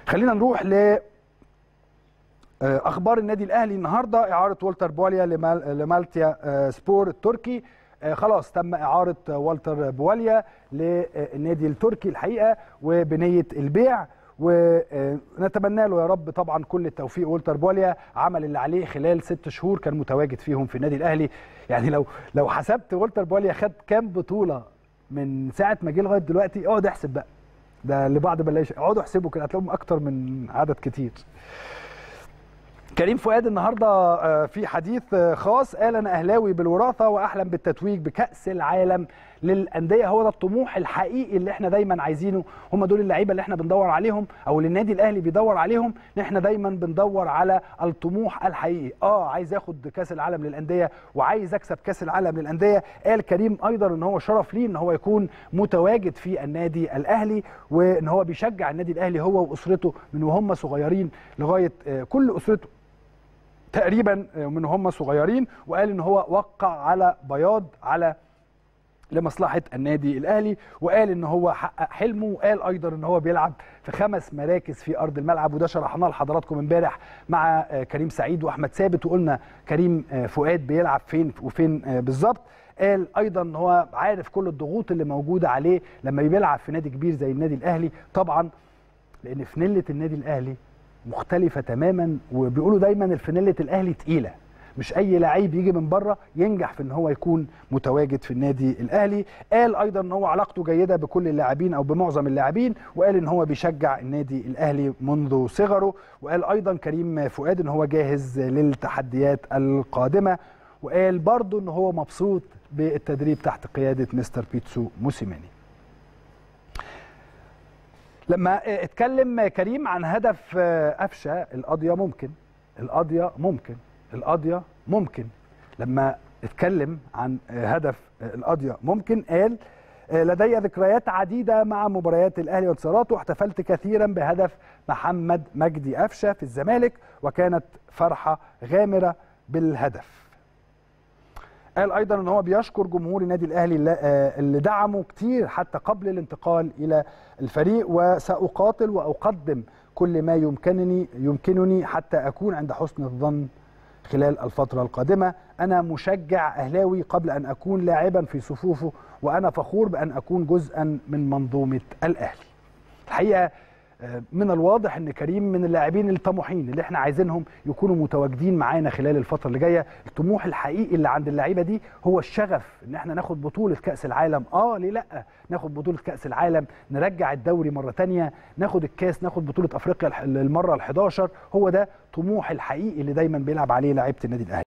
خلينا نروح ل اخبار النادي الاهلي النهارده اعاره والتر بواليا لمال لمالتيا سبور التركي خلاص تم اعاره والتر بواليا للنادي التركي الحقيقه وبنيه البيع ونتمنى له يا رب طبعا كل التوفيق والتر بواليا عمل اللي عليه خلال ست شهور كان متواجد فيهم في النادي الاهلي يعني لو لو حسبت والتر بواليا خد كام بطوله من ساعه ما جه لغايه دلوقتي اقعد احسب بقى ده لبعض بلاش اقعدوا احسبوا كده هتلاقيهم اكتر من عدد كتير كريم فؤاد النهارده في حديث خاص قال انا اهلاوي بالوراثه واحلم بالتتويج بكاس العالم للانديه هو ده الطموح الحقيقي اللي احنا دايما عايزينه هم دول اللعيبه اللي احنا بندور عليهم او اللي النادي الاهلي بيدور عليهم ان احنا دايما بندور على الطموح الحقيقي اه عايز ياخد كاس العالم للانديه وعايز اكسب كاس العالم للانديه قال كريم ايضا ان هو شرف ليه ان هو يكون متواجد في النادي الاهلي وان هو بيشجع النادي الاهلي هو واسرته من وهم صغيرين لغايه كل اسرته تقريبا من هم صغيرين وقال ان هو وقع على بياض على لمصلحه النادي الاهلي وقال ان هو حقق حلمه وقال ايضا ان هو بيلعب في خمس مراكز في ارض الملعب وده شرحناه لحضراتكم امبارح مع كريم سعيد واحمد ثابت وقلنا كريم فؤاد بيلعب فين وفين بالظبط قال ايضا ان هو عارف كل الضغوط اللي موجوده عليه لما بيلعب في نادي كبير زي النادي الاهلي طبعا لان فنله النادي الاهلي مختلفه تماما وبيقولوا دايما الفانيله الاهلي تقيله مش اي لعيب يجي من بره ينجح في ان هو يكون متواجد في النادي الاهلي قال ايضا ان هو علاقته جيده بكل اللاعبين او بمعظم اللاعبين وقال ان هو بيشجع النادي الاهلي منذ صغره وقال ايضا كريم فؤاد ان هو جاهز للتحديات القادمه وقال برضه ان هو مبسوط بالتدريب تحت قياده مستر بيتسو موسيماني لما اتكلم كريم عن هدف قفشه القضيه ممكن القضيه ممكن القضيه ممكن لما اتكلم عن هدف القضيه ممكن قال لدي ذكريات عديده مع مباريات الاهلي وانتصاراته واحتفلت كثيرا بهدف محمد مجدي قفشه في الزمالك وكانت فرحه غامره بالهدف قال ايضا ان هو بيشكر جمهور النادي الاهلي اللي دعمه كتير حتى قبل الانتقال الى الفريق وساقاتل واقدم كل ما يمكنني يمكنني حتى اكون عند حسن الظن خلال الفترة القادمة أنا مشجع أهلاوي قبل أن أكون لاعبا في صفوفه وأنا فخور بأن أكون جزءا من منظومة الأهلي الحقيقة من الواضح ان كريم من اللاعبين الطموحين اللي احنا عايزينهم يكونوا متواجدين معانا خلال الفتره اللي جايه الطموح الحقيقي اللي عند اللعيبه دي هو الشغف ان احنا ناخد بطوله كاس العالم اه ليه لا ناخد بطوله كاس العالم نرجع الدوري مره تانية ناخد الكاس ناخد بطوله افريقيا المره ال11 هو ده طموح الحقيقي اللي دايما بيلعب عليه لعيبه النادي الاهلي